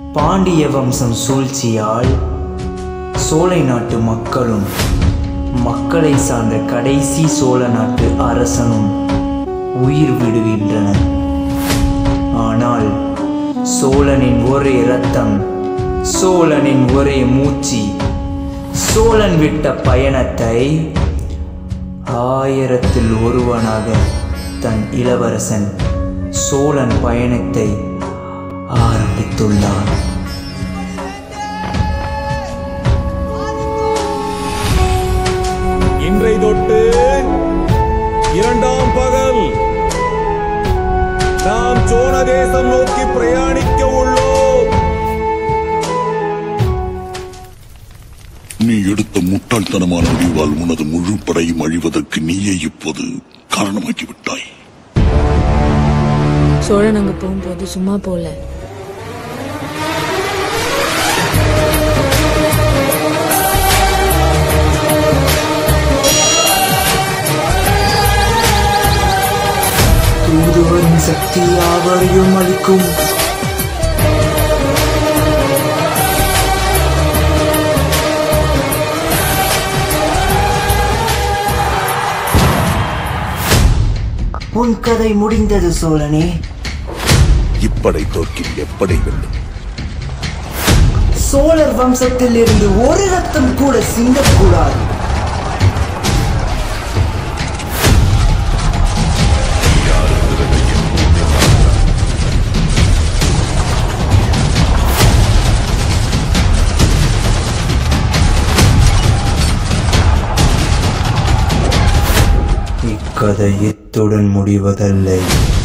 பாண்டிய வம்சம் சூழ்ச்சியால் சோலை நாட்டு மக்களும் மக்களை சார்ந்த கடைசி சோழ நாட்டு அரசனும் உயிர் விடுகின்றனர் ஆனால் சோழனின் ஒரே இரத்தம் சோழனின் ஒரே மூச்சு சோழன் விட்ட பயணத்தை ஆயிரத்தில் ஒருவனாக தன் இளவரசன் சோழன் பயணத்தை ஆரம்பித்துள்ளான் இன்றை தொட்டு இரண்டாம் பகல் நாம் சோழ தேசம் நோக்கி பிரயாணிக்க உள்ளோம் நீ எடுத்த முட்டாள்தனமான முடிவால் உனது முழு படையும் அழிவதற்கு நீயே இப்போது காரணமாக்கி விட்டாய் சோழன் அங்க போகும்போது சும்மா போல தூதுவரின் சக்தி யாவரையும் அளிக்கும் உன் கதை முடிந்தது சோழனே இப்படை தோற்கில் எப்படை வெல்லும் சோழர் வம்சத்தில் இருந்து ஒரு ரத்தம் கூட சிந்தக்கூடாது இக்கதை இத்துடன் முடிவதில்லை